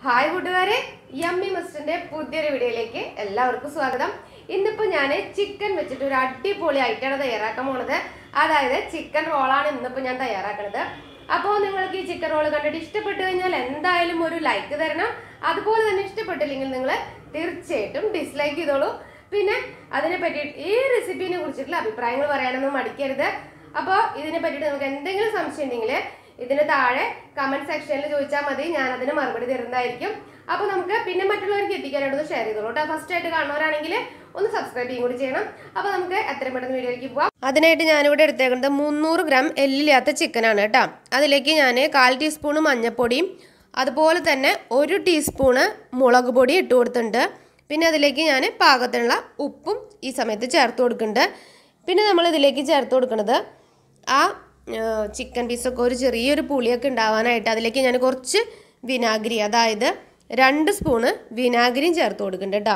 hi കൂട്ടുകാരെ yummy മസ്റ്റിന്റെ പുതിയൊരു വീഡിയോയിലേക്ക് എല്ലാവർക്കും സ്വാഗതം ഇന്നിപ്പോ ഞാൻ ചിക്കൻ വെച്ചിട്ട് ഒരു അടിപൊളി ഐറ്റാണ് തയ്യാറാക്കാൻ പോണത് അതായത് ചിക്കൻ റോളാണ് ഇന്നിപ്പോ ഞാൻ തയ്യാറാക്കുന്നത് അപ്പോൾ നിങ്ങൾക്ക് ഈ ചിക്കൻ റോൾ കണ്ടിട്ട് ഇഷ്ടപ്പെട്ടു കഴിഞ്ഞാൽ എന്തായാലും ഒരു ലൈക്ക് തരണം അതുപോലെ തന്നെ ഇഷ്ടപ്പെട്ടില്ലെങ്കിൽ നിങ്ങൾ തീർച്ചയായിട്ടും ഡിസ്ലൈക്ക് ചെയ്തോളൂ പിന്നെ അതിനെ പറ്റിയിട്ട് ഈ റെസിപ്പിനെ കുറിച്ചിട്ടുള്ള അഭിപ്രായങ്ങൾ പറയാനൊന്നും മടിക്കരുത് അപ്പോൾ ഇതിനെ പറ്റിയിട്ട് നിങ്ങൾക്ക് എന്തെങ്കിലും സംശയം ഉണ്ടെങ്കിൽ ഇതിന് താഴെ കമന്റ് സെക്ഷനിൽ ചോദിച്ചാൽ മതി ഞാൻ അതിന് മറുപടി തരുന്നതായിരിക്കും അപ്പോൾ നമുക്ക് പിന്നെ മറ്റുള്ളവർക്ക് എത്തിക്കാനായിട്ട് ഷെയർ ചെയ്തോളൂ കേട്ടോ ഫസ്റ്റ് ആയിട്ട് കാണുന്നവരാണെങ്കിൽ ഒന്ന് സബ്സ്ക്രൈബ് ചെയ്യും കൂടി ചെയ്യണം അപ്പോൾ നമുക്ക് എത്രയും പെട്ടെന്ന് വീഡിയോയിലേക്ക് പോവാം അതിനായിട്ട് ഞാനിവിടെ എടുത്തേക്കുന്നത് മുന്നൂറ് ഗ്രാം എല്ലില്ലാത്ത ചിക്കനാണ് കേട്ടോ അതിലേക്ക് ഞാൻ കാൽ ടീസ്പൂണ് മഞ്ഞൾപ്പൊടിയും അതുപോലെ തന്നെ ഒരു ടീസ്പൂണ് മുളക് പൊടി ഇട്ട് കൊടുത്തിട്ടുണ്ട് പിന്നെ അതിലേക്ക് ഞാൻ പാകത്തിനുള്ള ഉപ്പും ഈ സമയത്ത് ചേർത്ത് കൊടുക്കുന്നുണ്ട് പിന്നെ നമ്മൾ ഇതിലേക്ക് ചേർത്ത് കൊടുക്കുന്നത് ആ ചിക്കൻ പീസൊക്കെ ഒരു ചെറിയൊരു പുളിയൊക്കെ ഉണ്ടാവാനായിട്ട് അതിലേക്ക് ഞാൻ കുറച്ച് വിനാഗിരി അതായത് രണ്ട് സ്പൂണ് വിനാഗിരിയും ചേർത്ത് കൊടുക്കുന്നുണ്ട് കേട്ടോ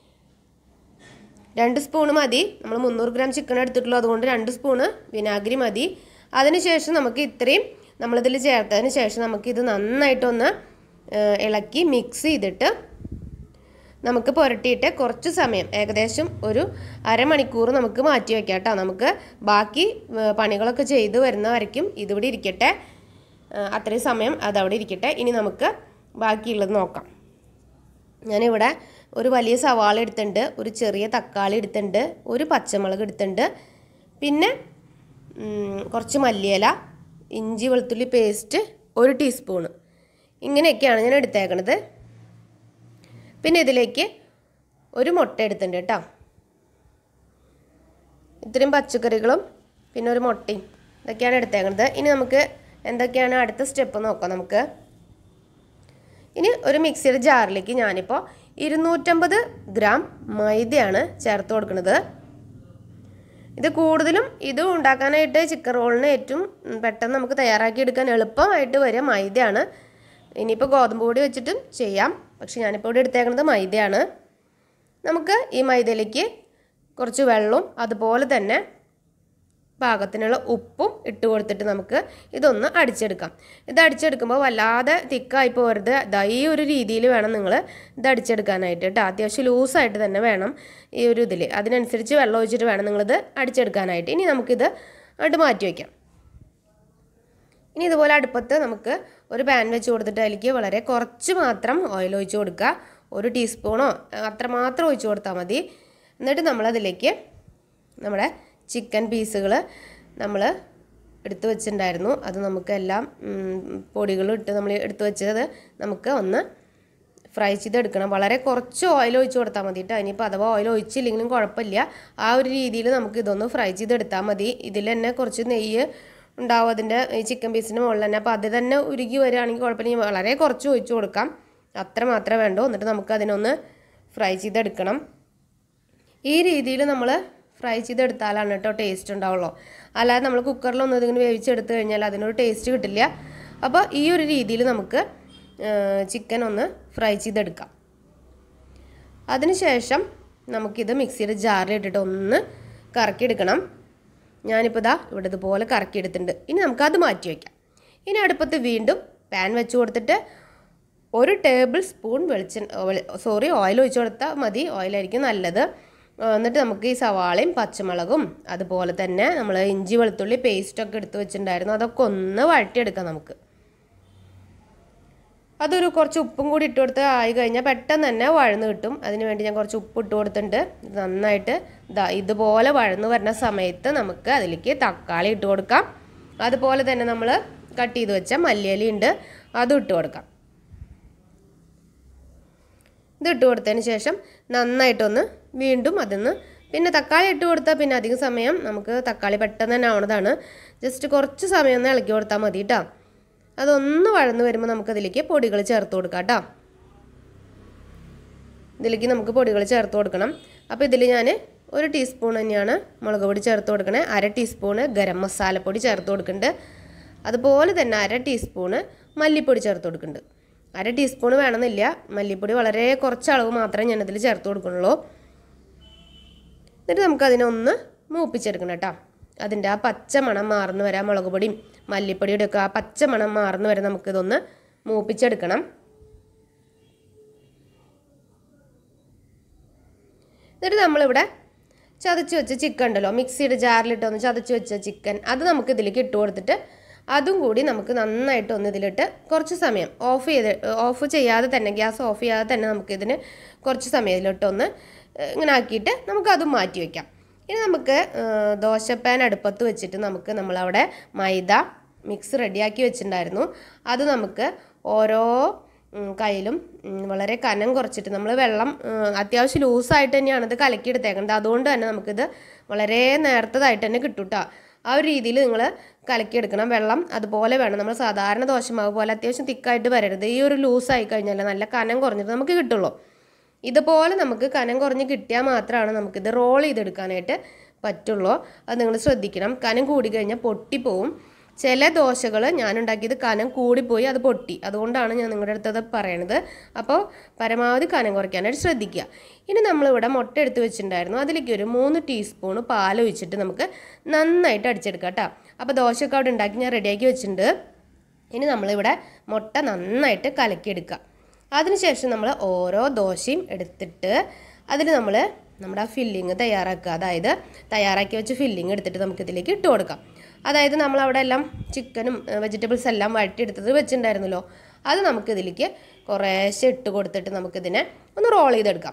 രണ്ട് സ്പൂണ് മതി നമ്മൾ മുന്നൂറ് ഗ്രാം ചിക്കൻ എടുത്തിട്ടുള്ളൂ അതുകൊണ്ട് രണ്ട് സ്പൂണ് വിനാഗിരി മതി അതിനുശേഷം നമുക്ക് ഇത്രയും നമ്മളിതിൽ ചേർത്തതിന് ശേഷം നമുക്കിത് നന്നായിട്ടൊന്ന് ഏഹ്, ഇളക്കി മിക്സ് ചെയ്തിട്ട് നമുക്ക് പുരട്ടിയിട്ട് കുറച്ച് സമയം ഏകദേശം ഒരു അരമണിക്കൂർ നമുക്ക് മാറ്റി വയ്ക്കാം കേട്ടോ നമുക്ക് ബാക്കി ഏഹ്, പണികളൊക്കെ ചെയ്ത് വരുന്ന വരയ്ക്കും ഇതിവിടെ ഇരിക്കട്ടെ ഏഹ്, അത്രയും സമയം അതവിടെ ഇരിക്കട്ടെ ഇനി നമുക്ക് ബാക്കിയുള്ളത് നോക്കാം ഞാനിവിടെ ഒരു വലിയ സവാള എടുത്തിട്ടുണ്ട് ഒരു ചെറിയ തക്കാളി എടുത്തിട്ടുണ്ട് ഒരു പച്ചമുളക് എടുത്തിട്ടുണ്ട് പിന്നെ ഉം, കുറച്ച് മല്ലിയില ഇഞ്ചി വെളുത്തുള്ളി പേസ്റ്റ് ഒരു ടീസ്പൂണ് ഇങ്ങനെയൊക്കെയാണ് ഞാൻ എടുത്തേക്കണത് പിന്നെ ഇതിലേക്ക് ഒരു മുട്ട എടുത്തിട്ടുണ്ട് കേട്ടോ ഇത്രയും പച്ചക്കറികളും പിന്നെ ഒരു മുട്ടയും ഇതൊക്കെയാണ് എടുത്തേക്കണത് ഇനി നമുക്ക് എന്തൊക്കെയാണ് അടുത്ത സ്റ്റെപ്പ് നോക്കാം നമുക്ക് ഇനി ഒരു മിക്സിയുടെ ജാറിലേക്ക് ഞാനിപ്പോൾ ഇരുന്നൂറ്റമ്പത് ഗ്രാം മൈദയാണ് ചേർത്ത് കൊടുക്കുന്നത് ഇത് കൂടുതലും ഇത് ഉണ്ടാക്കാനായിട്ട് ചിക്കൻ റോളിന് ഏറ്റവും ഉം, പെട്ടെന്ന് നമുക്ക് തയ്യാറാക്കി എടുക്കാൻ എളുപ്പമായിട്ട് വരിക മൈദയാണ് ഇനിയിപ്പോൾ ഗോതമ്പ് പൊടി വെച്ചിട്ടും ചെയ്യാം പക്ഷെ ഞാനിപ്പോൾ ഇവിടെ എടുത്തേക്കുന്നത് മൈദയാണ് നമുക്ക് ഈ മൈദയിലേക്ക് കുറച്ച് വെള്ളവും അതുപോലെ തന്നെ പാകത്തിനുള്ള ഉപ്പും ഇട്ട് കൊടുത്തിട്ട് നമുക്ക് ഇതൊന്ന് അടിച്ചെടുക്കാം ഇത് അടിച്ചെടുക്കുമ്പോൾ വല്ലാതെ തിക്കായി പോരുത് ദാ ഈ ഒരു രീതിയിൽ വേണം നിങ്ങൾ ഇത് അടിച്ചെടുക്കാനായിട്ട് കേട്ടോ അത്യാവശ്യം ലൂസായിട്ട് തന്നെ വേണം ഈ ഒരു ഇതിൽ അതിനനുസരിച്ച് വെള്ളം ഒഴിച്ചിട്ട് വേണം നിങ്ങളിത് അടിച്ചെടുക്കാനായിട്ട് ഇനി നമുക്കിത് അങ്ങോട്ട് മാറ്റി വയ്ക്കാം ഇനി ഇതുപോലെ അടുപ്പത്ത് നമുക്ക് ഒരു പാൻ വെച്ച് കൊടുത്തിട്ട് അതിലേക്ക് വളരെ കുറച്ച് മാത്രം ഓയിൽ ഒഴിച്ച് കൊടുക്കുക ഒരു ടീസ്പൂണോ അത്ര മാത്രം ഒഴിച്ച് കൊടുത്താൽ മതി എന്നിട്ട് നമ്മളതിലേക്ക് നമ്മുടെ ചിക്കൻ പീസുകൾ നമ്മൾ എടുത്തു വെച്ചിട്ടുണ്ടായിരുന്നു അത് നമുക്ക് എല്ലാം പൊടികളും ഇട്ട് നമ്മൾ എടുത്തു വെച്ചത് നമുക്ക് ഒന്ന് ഫ്രൈ ചെയ്തെടുക്കണം വളരെ കുറച്ച് ഓയിൽ ഒഴിച്ച് കൊടുത്താൽ മതി കേട്ടോ ഇനിയിപ്പോൾ അഥവാ ഓയിൽ ഒഴിച്ചില്ലെങ്കിലും കുഴപ്പമില്ല ആ ഒരു രീതിയിൽ നമുക്ക് ഇതൊന്ന് ഫ്രൈ ചെയ്തെടുത്താൽ മതി ഇതിൽ തന്നെ കുറച്ച് നെയ്യ് ഉണ്ടാവും അതിൻ്റെ ഈ ചിക്കൻ പീസിൻ്റെ മുകളിൽ തന്നെ അപ്പോൾ അത് തന്നെ ഉരുകി വരികയാണെങ്കിൽ കുഴപ്പമില്ല ഇനി വളരെ കുറച്ച് ഒഴിച്ച് കൊടുക്കാം അത്ര മാത്രമേ വേണ്ടൂ എന്നിട്ട് നമുക്ക് അതിനൊന്ന് ഫ്രൈ ചെയ്തെടുക്കണം ഈ രീതിയിൽ നമ്മൾ ഫ്രൈ ചെയ്തെടുത്താലാണ് കേട്ടോ ടേസ്റ്റ് ഉണ്ടാവുള്ളൂ അല്ലാതെ നമ്മൾ കുക്കറിലൊന്നും ഇതിങ്ങനെ വേവിച്ചെടുത്ത് കഴിഞ്ഞാൽ അതിനൊരു ടേസ്റ്റ് കിട്ടില്ല അപ്പോൾ ഈ ഒരു രീതിയിൽ നമുക്ക് ചിക്കൻ ഒന്ന് ഫ്രൈ ചെയ്തെടുക്കാം അതിനുശേഷം നമുക്കിത് മിക്സിയുടെ ജാറിൽ ഇട്ടിട്ട് ഒന്ന് കറക്കിയെടുക്കണം ഞാനിപ്പോൾ ഇതാ ഇവിടെ ഇതുപോലെ കറക്കിയെടുത്തിട്ടുണ്ട് ഇനി നമുക്കത് മാറ്റി വയ്ക്കാം ഇനി അടുപ്പത്ത് വീണ്ടും പാൻ വെച്ച് കൊടുത്തിട്ട് ഒരു ടേബിൾ സ്പൂൺ വെളിച്ചെണ്ണ സോറി ഓയിൽ ഒഴിച്ച് കൊടുത്താൽ മതി ഓയിലായിരിക്കും നല്ലത് ആ, എന്നിട്ട് നമുക്ക് ഈ സവാളയും പച്ചമുളകും അതുപോലെ തന്നെ നമ്മൾ ഇഞ്ചി വെളുത്തുള്ളി പേസ്റ്റൊക്കെ എടുത്ത് വെച്ചിട്ടുണ്ടായിരുന്നു അതൊക്കെ ഒന്ന് വഴറ്റിയെടുക്കാം നമുക്ക് അതൊരു കുറച്ച് ഉപ്പും കൂടി ഇട്ട് കൊടുത്ത് ആയി കഴിഞ്ഞാൽ പെട്ടെന്ന് തന്നെ വഴന്ന് കിട്ടും അതിന് വേണ്ടി ഞാൻ കുറച്ച് ഉപ്പ് ഇട്ട് കൊടുത്തിട്ടുണ്ട് ഇത് നന്നായിട്ട് ദാ ഇതുപോലെ വഴന്ന് വരുന്ന സമയത്ത് നമുക്ക് അതിലേക്ക് തക്കാളി ഇട്ട് കൊടുക്കാം അതുപോലെ തന്നെ നമ്മൾ കട്ട് ചെയ്ത് വെച്ച മല്ലിയില ഉണ്ട് അതും ഇട്ട് കൊടുക്കാം ഇത് ഇട്ട് കൊടുത്തതിന് ശേഷം നന്നായിട്ടൊന്ന് വീണ്ടും അതൊന്ന് പിന്നെ തക്കാളി ഇട്ട് കൊടുത്താൽ പിന്നെ അധികം സമയം നമുക്ക് തക്കാളി പെട്ടെന്ന് തന്നെ ആവണതാണ് ജസ്റ്റ് കുറച്ച് സമയം ഒന്ന് ഇളക്കി കൊടുത്താൽ മതി കേട്ടോ അതൊന്ന് വഴന്ന് വരുമ്പോൾ നമുക്കതിലേക്ക് പൊടികൾ ചേർത്ത് കൊടുക്കാം കേട്ടോ ഇതിലേക്ക് നമുക്ക് പൊടികൾ ചേർത്ത് കൊടുക്കണം അപ്പോൾ ഇതിൽ ഞാൻ ഒരു ടീസ്പൂൺ തന്നെയാണ് മുളക് പൊടി ചേർത്ത് കൊടുക്കണേ അര ടീസ്പൂണ് ഗരം മസാലപ്പൊടി ചേർത്ത് കൊടുക്കുന്നുണ്ട് അതുപോലെ തന്നെ അര ടീസ്പൂണ് മല്ലിപ്പൊടി ചേർത്ത് കൊടുക്കുന്നുണ്ട് അര ടീസ്പൂൺ വേണമെന്നില്ല മല്ലിപ്പൊടി വളരെ കുറച്ച് അളവ് മാത്രമേ ഞാനതിൽ ചേർത്ത് കൊടുക്കുന്നുള്ളൂ എന്നിട്ട് നമുക്കതിനൊന്ന് മൂപ്പിച്ചെടുക്കണം കേട്ടോ അതിൻ്റെ ആ പച്ച മണം മാറുന്ന വരെ ആ മുളക് പൊടിയും മല്ലിപ്പൊടിയുടെ ഒക്കെ ആ പച്ച മണം മാറുന്ന വരെ നമുക്കിതൊന്ന് മൂപ്പിച്ചെടുക്കണം എന്നിട്ട് നമ്മളിവിടെ ചതച്ച് വെച്ച ചിക്കൻ ഉണ്ടല്ലോ മിക്സിയുടെ ജാറിലിട്ട് ഒന്ന് ചതച്ച് വെച്ച ചിക്കൻ അത് നമുക്ക് ഇതിലേക്ക് ഇട്ട് കൊടുത്തിട്ട് അതും കൂടി നമുക്ക് നന്നായിട്ട് ഒന്ന് ഇതിലിട്ട് കുറച്ച് സമയം ഓഫ് ചെയ്ത് ഓഫ് ചെയ്യാതെ തന്നെ ഗ്യാസ് ഓഫ് ചെയ്യാതെ തന്നെ നമുക്കിതിന് കുറച്ച് സമയം ഇതിലിട്ടൊന്ന് ഏഹ്, ഇങ്ങനെ ആക്കിയിട്ട് നമുക്ക് അതും മാറ്റി വയ്ക്കാം ഇനി നമുക്ക് ഏഹ്, ദോശപ്പാൻ അടുപ്പത്ത് വെച്ചിട്ട് നമുക്ക് നമ്മളവിടെ മൈദ മിക്സ് റെഡിയാക്കി വെച്ചിട്ടുണ്ടായിരുന്നു അത് നമുക്ക് ഓരോ ഉം, കയ്യിലും ഉം, വളരെ കനം കുറച്ചിട്ട് നമ്മൾ വെള്ളം ഉം, അത്യാവശ്യം ലൂസായിട്ട് തന്നെയാണ് ഇത് കലക്കിയെടുത്തേക്കുന്നത് അതുകൊണ്ട് തന്നെ നമുക്കിത് വളരെ നേർത്തതായിട്ട് തന്നെ കിട്ടും കേട്ടോ ആ ഒരു രീതിയിൽ നിങ്ങൾ കലക്കിയെടുക്കണം വെള്ളം അതുപോലെ വേണം നമ്മൾ സാധാരണ ദോശമാവ് പോലെ അത്യാവശ്യം തിക്കായിട്ട് വരരുത് ഈ ഒരു ലൂസായി കഴിഞ്ഞാൽ നല്ല കനം കുറഞ്ഞിട്ട് നമുക്ക് കിട്ടുള്ളൂ ഇതുപോലെ നമുക്ക് കനം കുറഞ്ഞ് കിട്ടിയാൽ മാത്രമാണ് നമുക്കിത് റോൾ ചെയ്തെടുക്കാനായിട്ട് പറ്റുള്ളൂ അത് നിങ്ങൾ ശ്രദ്ധിക്കണം കനം കൂടി കഴിഞ്ഞാൽ പൊട്ടിപ്പോവും ചില ദോശകൾ ഞാൻ ഉണ്ടാക്കിയത് കനം കൂടിപ്പോയി അത് പൊട്ടി അതുകൊണ്ടാണ് ഞാൻ നിങ്ങളുടെ അടുത്തത് പറയണത് അപ്പോൾ പരമാവധി കനം കുറയ്ക്കാനായിട്ട് ശ്രദ്ധിക്കുക ഇനി നമ്മളിവിടെ മുട്ട എടുത്ത് വെച്ചിട്ടുണ്ടായിരുന്നു അതിലേക്ക് ഒരു മൂന്ന് ടീസ്പൂണ് പാൽ ഒഴിച്ചിട്ട് നമുക്ക് നന്നായിട്ട് അടിച്ചെടുക്കാം കേട്ടോ അപ്പോൾ ദോശയൊക്കെ അവിടെ ഉണ്ടാക്കി ഞാൻ റെഡിയാക്കി വെച്ചിട്ടുണ്ട് ഇനി നമ്മളിവിടെ മുട്ട നന്നായിട്ട് കലക്കിയെടുക്കുക അതിനുശേഷം നമ്മൾ ഓരോ ദോശയും എടുത്തിട്ട് അതിൽ നമ്മൾ നമ്മുടെ ആ ഫില്ലിങ് തയ്യാറാക്കുക അതായത് തയ്യാറാക്കി വെച്ച ഫില്ലിങ് എടുത്തിട്ട് നമുക്കിതിലേക്ക് ഇട്ട് കൊടുക്കാം അതായത് നമ്മൾ അവിടെ എല്ലാം ചിക്കനും വെജിറ്റബിൾസ് എല്ലാം വഴറ്റിയെടുത്തത് വെച്ചിട്ടുണ്ടായിരുന്നല്ലോ അത് നമുക്കിതിലേക്ക് കുറേശ്ശെ ഇട്ട് കൊടുത്തിട്ട് നമുക്കിതിനെ ഒന്ന് റോൾ ചെയ്തെടുക്കാം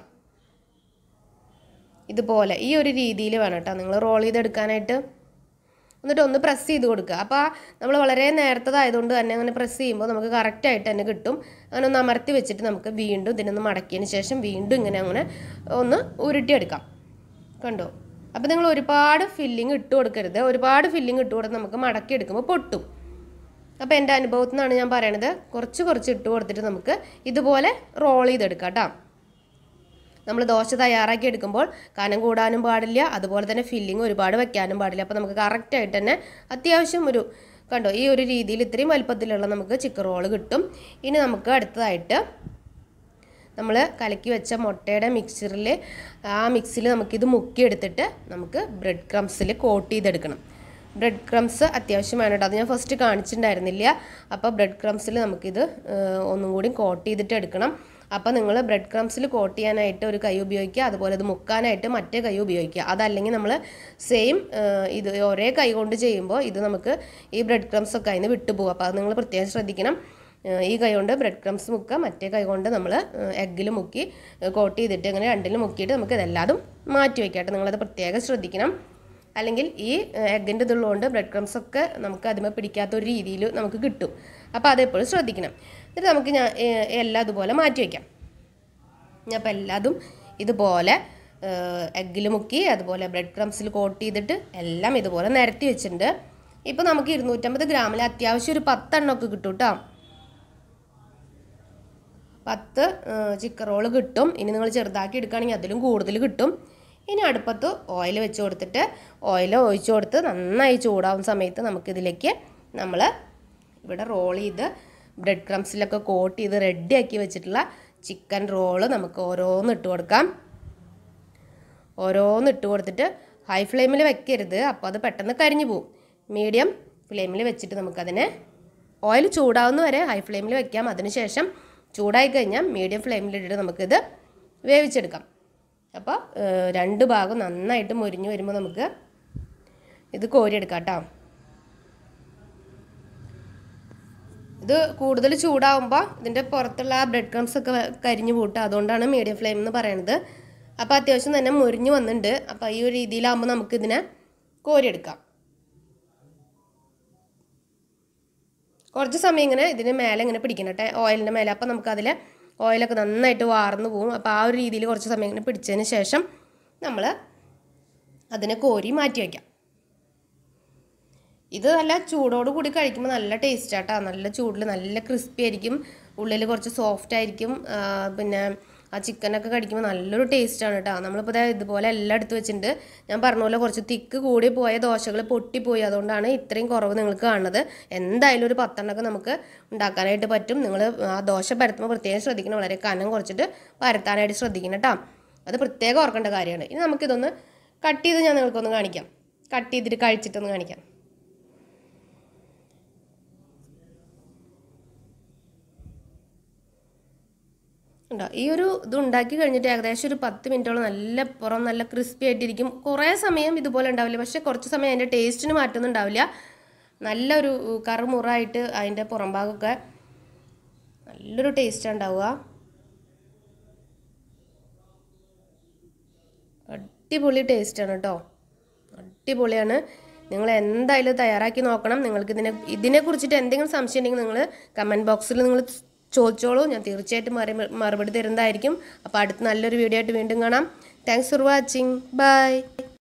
ഇതുപോലെ ഈ ഒരു രീതിയിൽ വേണം കേട്ടോ നിങ്ങൾ റോൾ ചെയ്തെടുക്കാനായിട്ട് എന്നിട്ട് ഒന്ന് പ്രസ് ചെയ്ത് കൊടുക്കുക അപ്പോൾ നമ്മൾ വളരെ നേരത്തതായതുകൊണ്ട് തന്നെ അങ്ങനെ പ്രസ് ചെയ്യുമ്പോൾ നമുക്ക് കറക്റ്റായിട്ട് തന്നെ കിട്ടും അങ്ങനെ ഒന്ന് അമർത്തി വെച്ചിട്ട് നമുക്ക് വീണ്ടും ഇതിനൊന്ന് മടക്കിയതിന് ശേഷം വീണ്ടും ഇങ്ങനെ അങ്ങനെ ഒന്ന് ഉരുട്ടിയെടുക്കാം കണ്ടോ അപ്പോൾ നിങ്ങൾ ഒരുപാട് ഫില്ലിങ് ഇട്ട് കൊടുക്കരുത് ഒരുപാട് ഫില്ലിങ് ഇട്ട് കൊടുത്ത് നമുക്ക് മടക്കി എടുക്കുമ്പോൾ പൊട്ടും അപ്പോൾ എൻ്റെ അനുഭവത്തിൽ നിന്നാണ് ഞാൻ പറയണത് കുറച്ച് കുറച്ച് ഇട്ട് കൊടുത്തിട്ട് നമുക്ക് ഇതുപോലെ റോൾ ചെയ്തെടുക്കാം കേട്ടോ നമ്മൾ ദോശ തയ്യാറാക്കി എടുക്കുമ്പോൾ കനം കൂടാനും പാടില്ല അതുപോലെ തന്നെ ഫില്ലിങ് ഒരുപാട് വെക്കാനും പാടില്ല അപ്പോൾ നമുക്ക് കറക്റ്റായിട്ട് തന്നെ അത്യാവശ്യം ഒരു കണ്ടോ ഈ ഒരു രീതിയിൽ ഇത്രയും വലുപ്പത്തിലുള്ള നമുക്ക് ചിക്കൻ റോള് കിട്ടും ഇനി നമുക്ക് അടുത്തതായിട്ട് നമ്മൾ കലക്കി വെച്ച മുട്ടയുടെ മിക്സറിൽ ആ മിക്സിൽ നമുക്കിത് മുക്കിയെടുത്തിട്ട് നമുക്ക് ബ്രെഡ് ക്രംസിൽ കോട്ട് ചെയ്തെടുക്കണം ബ്രെഡ് ക്രംസ് അത്യാവശ്യം വേണം കേട്ടോ അത് ഞാൻ ഫസ്റ്റ് കാണിച്ചിട്ടുണ്ടായിരുന്നില്ല അപ്പോൾ ബ്രെഡ് ക്രംസിൽ നമുക്കിത് ഏഹ്, ഒന്നും കൂടി കോട്ട് ചെയ്തിട്ട് എടുക്കണം അപ്പോൾ നിങ്ങൾ ബ്രെഡ് ക്രംസിൽ കോട്ട് ചെയ്യാനായിട്ട് ഒരു കൈ ഉപയോഗിക്കുക അതുപോലെ ഇത് മുക്കാനായിട്ട് മറ്റേ കൈ ഉപയോഗിക്കുക അതല്ലെങ്കിൽ നമ്മൾ സെയിം ഇത് ഒരേ കൈ കൊണ്ട് ചെയ്യുമ്പോൾ ഇത് നമുക്ക് ഈ ബ്രെഡ് ക്രംസ് ഒക്കെ അതിന് വിട്ടുപോകും അപ്പോൾ അത് നിങ്ങൾ പ്രത്യേകം ശ്രദ്ധിക്കണം ഏഹ് ഈ കൈ കൊണ്ട് ബ്രെഡ് ക്രംസ് മുക്കുക മറ്റേ കൈ കൊണ്ട് നമ്മൾ എഗ്ഗിൽ മുക്കി കോട്ട് ചെയ്തിട്ട് ഇങ്ങനെ രണ്ടിലും മുക്കിയിട്ട് നമുക്ക് ഇതെല്ലാതും മാറ്റി വയ്ക്കാട്ടെ നിങ്ങളത് പ്രത്യേകം ശ്രദ്ധിക്കണം അല്ലെങ്കിൽ ഈ എഗ്ഗിൻ്റെ ഇതുള്ളതുകൊണ്ട് ബ്രെഡ് ക്രംസ് ഒക്കെ നമുക്ക് അതിമ പിടിക്കാത്ത ഒരു രീതിയിൽ നമുക്ക് കിട്ടും അപ്പോൾ അതെപ്പോഴും ശ്രദ്ധിക്കണം എന്നിട്ട് നമുക്ക് ഞാൻ ഏഹ് എല്ലാം ഇതുപോലെ മാറ്റി വയ്ക്കാം ഞാൻ അപ്പോൾ എല്ലാതും ഇതുപോലെ എഗ്ഗിൽ മുക്കി അതുപോലെ ബ്രെഡ് ക്രംസിൽ കോട്ട് ചെയ്തിട്ട് എല്ലാം ഇതുപോലെ നിരത്തി വെച്ചിട്ടുണ്ട് ഇപ്പോൾ നമുക്ക് ഇരുന്നൂറ്റമ്പത് ഗ്രാമിൽ അത്യാവശ്യം ഒരു പത്തെണ്ണമൊക്കെ കിട്ടും കേട്ടോ പത്ത് ചിക്കൻ റോള് കിട്ടും ഇനി നിങ്ങൾ ചെറുതാക്കി എടുക്കുകയാണെങ്കിൽ അതിലും കൂടുതൽ കിട്ടും ഇനി അടുപ്പത്ത് ഓയിൽ വെച്ച് കൊടുത്തിട്ട് ഓയിൽ ഒഴിച്ച് കൊടുത്ത് നന്നായി ചൂടാവുന്ന സമയത്ത് നമുക്കിതിലേക്ക് നമ്മൾ ഇവിടെ റോൾ ചെയ്ത് ബ്രെഡ് ക്രംസിലൊക്കെ കോട്ട് ചെയ്ത് റെഡിയാക്കി വെച്ചിട്ടുള്ള ചിക്കൻ റോള് നമുക്ക് ഓരോന്ന് ഇട്ട് കൊടുക്കാം ഓരോന്ന് ഇട്ട് കൊടുത്തിട്ട് ഹൈ ഫ്ലെയിമിൽ വെക്കരുത് അപ്പോൾ അത് പെട്ടെന്ന് കരിഞ്ഞു പോകും മീഡിയം ഫ്ലെയിമിൽ വെച്ചിട്ട് നമുക്കതിനെ ഓയിൽ ചൂടാവുന്ന വരെ ഹൈ ഫ്ലെയിമിൽ വെക്കാം അതിനുശേഷം ചൂടായി കഴിഞ്ഞാൽ മീഡിയം ഫ്ലെയിമിലിട്ടിട്ട് നമുക്കിത് വേവിച്ചെടുക്കാം അപ്പോൾ ഏഹ്, രണ്ട് ഭാഗം നന്നായിട്ട് മുരിഞ്ഞ് വരുമ്പോൾ നമുക്ക് ഇത് കോരിയെടുക്കാം കേട്ടോ ഇത് കൂടുതൽ ചൂടാവുമ്പോൾ ഇതിൻ്റെ പുറത്തുള്ള ആ ബ്രെഡ് ക്രംസ് ഒക്കെ വ- കരിഞ്ഞു പൂട്ടുക അതുകൊണ്ടാണ് മീഡിയം ഫ്ലെയിം എന്ന് പറയുന്നത് അപ്പോൾ അത്യാവശ്യം തന്നെ മുരിഞ്ഞു വന്നിട്ടുണ്ട് അപ്പോൾ ഈ ഒരു രീതിയിലാകുമ്പോൾ നമുക്കിതിനെ കോരിയെടുക്കാം കുറച്ച് സമയം ഇങ്ങനെ ഇതിന് മേലെ ഇങ്ങനെ പിടിക്കണം കേട്ടോ ഓയിലിൻ്റെ മേലെ അപ്പോൾ നമുക്കതിൽ ഓയിലൊക്കെ നന്നായിട്ട് വാർന്നു പോകും അപ്പോൾ ആ ഒരു രീതിയിൽ കുറച്ച് സമയം ഇങ്ങനെ പിടിച്ചതിന് ശേഷം നമ്മൾ അതിനെ കോരി മാറ്റി വയ്ക്കാം ഇത് നല്ല ചൂടോട് കൂടി കഴിക്കുമ്പോൾ നല്ല ടേസ്റ്റ് ആട്ടോ നല്ല ചൂടിൽ നല്ല ക്രിസ്പി ആയിരിക്കും ഉള്ളിൽ കുറച്ച് സോഫ്റ്റ് ആയിരിക്കും ആ, പിന്നെ ആ ചിക്കനൊക്കെ കടിക്കുമ്പോൾ നല്ലൊരു ടേസ്റ്റാണ് കേട്ടോ നമ്മളിപ്പോൾ ദേ ഇതുപോലെ എല്ലാം എടുത്ത് വെച്ചിട്ടുണ്ട് ഞാൻ പറഞ്ഞ പോലെ കുറച്ച് തിക്ക് കൂടി പോയ ദോശകൾ പൊട്ടിപ്പോയി അതുകൊണ്ടാണ് ഇത്രയും കുറവ് നിങ്ങൾക്ക് കാണുന്നത് എന്തായാലും ഒരു പത്തെണ്ണമൊക്കെ നമുക്ക് ഉണ്ടാക്കാനായിട്ട് പറ്റും നിങ്ങൾ ആ ദോശ പരത്തുമ്പോൾ പ്രത്യേകം ശ്രദ്ധിക്കണം വളരെ കനം കുറച്ചിട്ട് പരത്താനായിട്ട് ശ്രദ്ധിക്കണം കേട്ടോ അത് പ്രത്യേകം ഓർക്കേണ്ട കാര്യമാണ് ഇനി നമുക്കിതൊന്ന് കട്ട് ചെയ്ത് ഞാൻ നിങ്ങൾക്കൊന്ന് കാണിക്കാം കട്ട് ചെയ്തിട്ട് കഴിച്ചിട്ടൊന്ന് കാണിക്കാം ഉണ്ടോ ഈ ഒരു ഇത് ഉണ്ടാക്കി കഴിഞ്ഞിട്ട് ഏകദേശം ഒരു പത്ത് മിനിറ്റോളം നല്ല പുറം നല്ല ക്രിസ്പി ആയിട്ടിരിക്കും കുറേ സമയം ഇതുപോലെ ഉണ്ടാവില്ല പക്ഷേ കുറച്ച് സമയം അതിൻ്റെ ടേസ്റ്റിന് മാറ്റമൊന്നും ഉണ്ടാവില്ല നല്ലൊരു കറുമുറായിട്ട് അതിൻ്റെ പുറം ഭാഗമൊക്കെ നല്ലൊരു ടേസ്റ്റ് ഉണ്ടാവുക അടിപൊളി ടേസ്റ്റാണ് കേട്ടോ അടിപൊളിയാണ് നിങ്ങൾ എന്തായാലും തയ്യാറാക്കി നോക്കണം നിങ്ങൾക്ക് ഇതിനെ ഇതിനെ കുറിച്ചിട്ട് എന്തെങ്കിലും സംശയം ഉണ്ടെങ്കിൽ നിങ്ങൾ കമൻറ്റ് ബോക്സിൽ നിങ്ങൾ ചോദിച്ചോളൂ ഞാൻ തീർച്ചയായിട്ടും മറി മറുപടി തരുന്നതായിരിക്കും അപ്പോൾ അടുത്ത നല്ലൊരു വീഡിയോ ആയിട്ട് വീണ്ടും കാണാം താങ്ക്സ് ഫോർ വാച്ചിങ് ബൈ